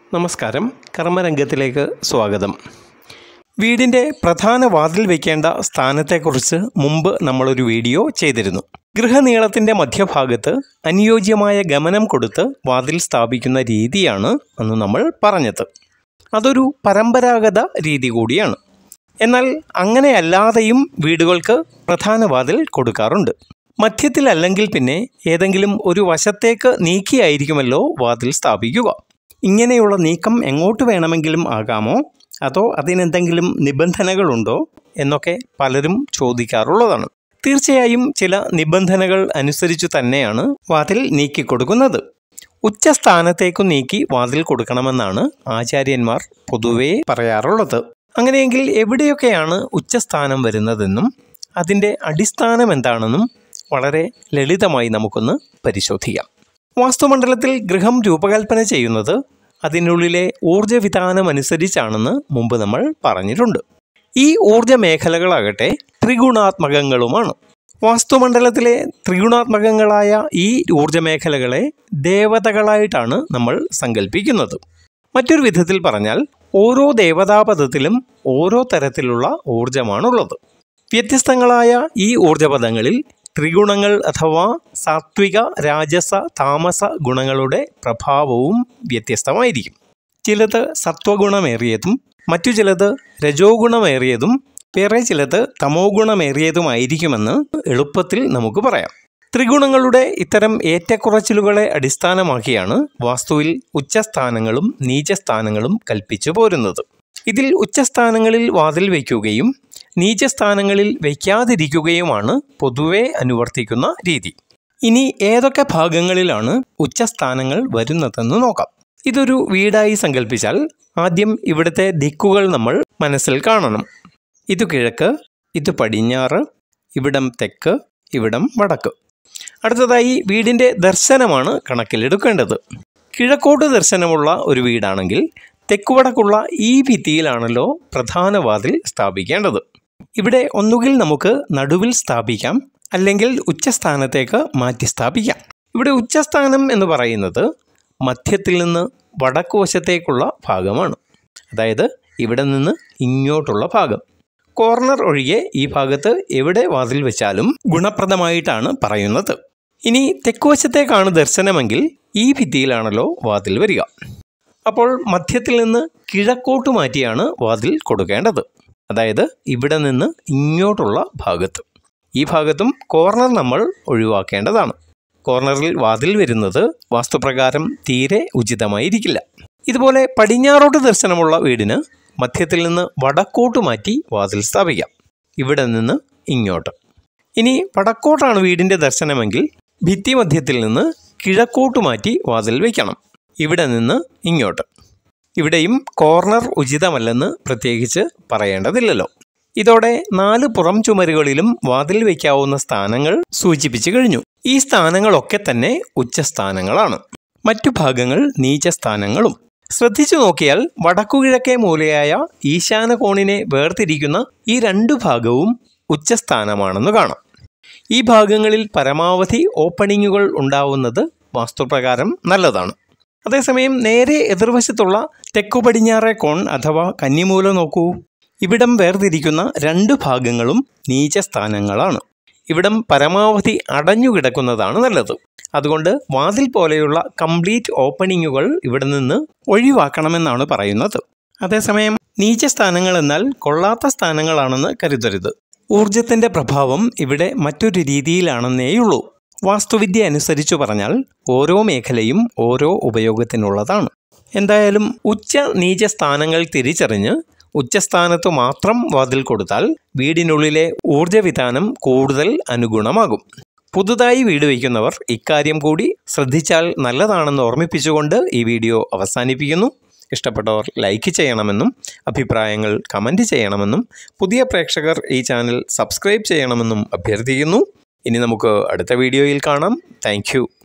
നമസ്കാരം കർമ്മരംഗത്തിലേക്ക് സ്വാഗതം വീടിൻ്റെ പ്രധാന വാതിൽ വയ്ക്കേണ്ട സ്ഥാനത്തെക്കുറിച്ച് മുമ്പ് നമ്മളൊരു വീഡിയോ ചെയ്തിരുന്നു ഗൃഹനീളത്തിൻ്റെ മധ്യഭാഗത്ത് അനുയോജ്യമായ ഗമനം കൊടുത്ത് വാതിൽ സ്ഥാപിക്കുന്ന രീതിയാണ് അന്ന് നമ്മൾ പറഞ്ഞത് അതൊരു പരമ്പരാഗത രീതി കൂടിയാണ് എന്നാൽ അങ്ങനെയല്ലാതെയും വീടുകൾക്ക് പ്രധാന വാതിൽ കൊടുക്കാറുണ്ട് മധ്യത്തിലല്ലെങ്കിൽ പിന്നെ ഏതെങ്കിലും ഒരു വശത്തേക്ക് നീക്കിയായിരിക്കുമല്ലോ വാതിൽ സ്ഥാപിക്കുക ഇങ്ങനെയുള്ള നീക്കം എങ്ങോട്ട് വേണമെങ്കിലും ആകാമോ അതോ അതിനെന്തെങ്കിലും നിബന്ധനകളുണ്ടോ എന്നൊക്കെ പലരും ചോദിക്കാറുള്ളതാണ് തീർച്ചയായും ചില നിബന്ധനകൾ അനുസരിച്ചു തന്നെയാണ് വാതിൽ നീക്കിക്കൊടുക്കുന്നത് ഉച്ചസ്ഥാനത്തേക്കു നീക്കി വാതിൽ കൊടുക്കണമെന്നാണ് ആചാര്യന്മാർ പൊതുവേ പറയാറുള്ളത് അങ്ങനെയെങ്കിൽ എവിടെയൊക്കെയാണ് ഉച്ചസ്ഥാനം വരുന്നതെന്നും അതിൻ്റെ അടിസ്ഥാനം എന്താണെന്നും വളരെ ലളിതമായി നമുക്കൊന്ന് പരിശോധിക്കാം വാസ്തുമണ്ഡലത്തിൽ ഗൃഹം രൂപകൽപ്പന ചെയ്യുന്നത് അതിനുള്ളിലെ ഊർജ്ജവിധാനം അനുസരിച്ചാണെന്ന് മുമ്പ് നമ്മൾ പറഞ്ഞിട്ടുണ്ട് ഈ ഊർജ്ജ മേഖലകളാകട്ടെ ത്രിഗുണാത്മകങ്ങളുമാണ് വാസ്തുമണ്ഡലത്തിലെ ത്രിഗുണാത്മകങ്ങളായ ഈ ഊർജ്ജ മേഖലകളെ ദേവതകളായിട്ടാണ് നമ്മൾ സങ്കല്പിക്കുന്നത് മറ്റൊരു വിധത്തിൽ പറഞ്ഞാൽ ഓരോ ദേവതാപദത്തിലും ഓരോ തരത്തിലുള്ള ഊർജമാണുള്ളത് വ്യത്യസ്തങ്ങളായ ഈ ഊർജപദങ്ങളിൽ ത്രിഗുണങ്ങൾ അഥവാ സാത്വിക രാജസ താമസ ഗുണങ്ങളുടെ പ്രഭാവവും വ്യത്യസ്തമായിരിക്കും ചിലത് സത്വഗുണമേറിയതും മറ്റു ചിലത് രജോഗുണമേറിയതും വേറെ ചിലത് തമോ ഗുണമേറിയതുമായിരിക്കുമെന്ന് എളുപ്പത്തിൽ നമുക്ക് പറയാം ത്രിഗുണങ്ങളുടെ ഇത്തരം ഏറ്റക്കുറച്ചിലുകളെ അടിസ്ഥാനമാക്കിയാണ് വാസ്തുവിൽ ഉച്ചസ്ഥാനങ്ങളും നീചസ്ഥാനങ്ങളും കൽപ്പിച്ചു പോരുന്നത് ഇതിൽ ഉച്ചസ്ഥാനങ്ങളിൽ വാതിൽ വയ്ക്കുകയും നീചസ്ഥാനങ്ങളിൽ വയ്ക്കാതിരിക്കുകയുമാണ് പൊതുവെ അനുവർത്തിക്കുന്ന രീതി ഇനി ഏതൊക്കെ ഭാഗങ്ങളിലാണ് ഉച്ചസ്ഥാനങ്ങൾ വരുന്നതെന്ന് നോക്കാം ഇതൊരു വീടായി സങ്കല്പിച്ചാൽ ആദ്യം ഇവിടുത്തെ ദിക്കുകൾ നമ്മൾ മനസ്സിൽ കാണണം ഇത് കിഴക്ക് ഇത് പടിഞ്ഞാറ് ഇവിടം തെക്ക് ഇവിടം വടക്ക് അടുത്തതായി വീടിൻ്റെ ദർശനമാണ് കണക്കിലെടുക്കേണ്ടത് കിഴക്കോട്ട് ദർശനമുള്ള ഒരു വീടാണെങ്കിൽ തെക്കുവടക്കുള്ള ഈ ഭിത്തിയിലാണല്ലോ പ്രധാന വാതിൽ സ്ഥാപിക്കേണ്ടത് ഇവിടെ ഒന്നുകിൽ നമുക്ക് നടുവിൽ സ്ഥാപിക്കാം അല്ലെങ്കിൽ ഉച്ചസ്ഥാനത്തേക്ക് മാറ്റി സ്ഥാപിക്കാം ഇവിടെ ഉച്ചസ്ഥാനം എന്ന് പറയുന്നത് മധ്യത്തിൽ നിന്ന് വടക്ക് വശത്തേക്കുള്ള ഭാഗമാണ് അതായത് ഇവിടെ നിന്ന് ഇങ്ങോട്ടുള്ള ഭാഗം കോർണർ ഒഴികെ ഈ ഭാഗത്ത് എവിടെ വാതിൽ വെച്ചാലും ഗുണപ്രദമായിട്ടാണ് പറയുന്നത് ഇനി തെക്കുവശത്തേക്കാണ് ദർശനമെങ്കിൽ ഈ ഭിത്തിയിലാണല്ലോ വാതിൽ വരിക അപ്പോൾ മധ്യത്തിൽ നിന്ന് കിഴക്കോട്ട് മാറ്റിയാണ് വാതിൽ കൊടുക്കേണ്ടത് അതായത് ഇവിടെ നിന്ന് ഇങ്ങോട്ടുള്ള ഭാഗത്ത് ഈ ഭാഗത്തും കോർണർ നമ്മൾ ഒഴിവാക്കേണ്ടതാണ് കോർണറിൽ വാതിൽ വരുന്നത് വാസ്തുപ്രകാരം തീരെ ഉചിതമായിരിക്കില്ല ഇതുപോലെ പടിഞ്ഞാറോട്ട് ദർശനമുള്ള വീടിന് മധ്യത്തിൽ നിന്ന് വടക്കോട്ട് മാറ്റി വാതിൽ സ്ഥാപിക്കാം ഇവിടെ നിന്ന് ഇങ്ങോട്ട് ഇനി വടക്കോട്ടാണ് വീടിൻ്റെ ദർശനമെങ്കിൽ ഭിത്തി മധ്യത്തിൽ നിന്ന് കിഴക്കോട്ട് മാറ്റി വാതിൽ വയ്ക്കണം ഇവിടെ നിന്ന് ഇങ്ങോട്ട് ഇവിടെയും കോർണർ ഉചിതമല്ലെന്ന് പ്രത്യേകിച്ച് പറയേണ്ടതില്ലല്ലോ ഇതോടെ നാല് പുറം ചുമരുകളിലും വാതിൽ വയ്ക്കാവുന്ന സ്ഥാനങ്ങൾ സൂചിപ്പിച്ചു കഴിഞ്ഞു ഈ സ്ഥാനങ്ങളൊക്കെ തന്നെ ഉച്ചസ്ഥാനങ്ങളാണ് മറ്റു ഭാഗങ്ങൾ നീചസ്ഥാനങ്ങളും ശ്രദ്ധിച്ചു നോക്കിയാൽ വടക്കുകിഴക്കേ മൂലയായ ഈശാന കോണിനെ വേർതിരിക്കുന്ന ഈ രണ്ടു ഭാഗവും ഉച്ചസ്ഥാനമാണെന്ന് കാണാം ഈ ഭാഗങ്ങളിൽ പരമാവധി ഓപ്പണിങ്ങുകൾ ഉണ്ടാവുന്നത് വാസ്തുപ്രകാരം നല്ലതാണ് അതേസമയം നേരെ എതിർവശത്തുള്ള തെക്കു പടിഞ്ഞാറേ കോൺ അഥവാ കന്നിമൂല നോക്കൂ ഇവിടം വേർതിരിക്കുന്ന രണ്ട് ഭാഗങ്ങളും നീചസ്ഥാനങ്ങളാണ് ഇവിടം പരമാവധി അടഞ്ഞുകിടക്കുന്നതാണ് നല്ലത് അതുകൊണ്ട് വാതിൽ പോലെയുള്ള കംപ്ലീറ്റ് ഓപ്പണിങ്ങുകൾ ഇവിടെ നിന്ന് ഒഴിവാക്കണമെന്നാണ് പറയുന്നത് അതേസമയം നീചസ്ഥാനങ്ങൾ എന്നാൽ കൊള്ളാത്ത സ്ഥാനങ്ങളാണെന്ന് കരുതരുത് ഊർജത്തിൻ്റെ പ്രഭാവം ഇവിടെ മറ്റൊരു രീതിയിലാണെന്നേയുള്ളൂ വാസ്തുവിദ്യ അനുസരിച്ചു പറഞ്ഞാൽ ഓരോ മേഖലയും ഓരോ ഉപയോഗത്തിനുള്ളതാണ് എന്തായാലും ഉച്ച നീച സ്ഥാനങ്ങൾ തിരിച്ചറിഞ്ഞ് ഉച്ചസ്ഥാനത്ത് മാത്രം വാതിൽ കൊടുത്താൽ വീടിനുള്ളിലെ ഊർജ്ജവിധാനം കൂടുതൽ അനുഗുണമാകും പുതുതായി വീട് വയ്ക്കുന്നവർ ഇക്കാര്യം കൂടി ശ്രദ്ധിച്ചാൽ നല്ലതാണെന്ന് ഓർമ്മിപ്പിച്ചുകൊണ്ട് ഈ വീഡിയോ അവസാനിപ്പിക്കുന്നു ഇഷ്ടപ്പെട്ടവർ ലൈക്ക് ചെയ്യണമെന്നും അഭിപ്രായങ്ങൾ കമൻറ്റ് ചെയ്യണമെന്നും പുതിയ പ്രേക്ഷകർ ഈ ചാനൽ സബ്സ്ക്രൈബ് ചെയ്യണമെന്നും അഭ്യർത്ഥിക്കുന്നു ഇനി നമുക്ക് അടുത്ത വീഡിയോയിൽ കാണാം താങ്ക്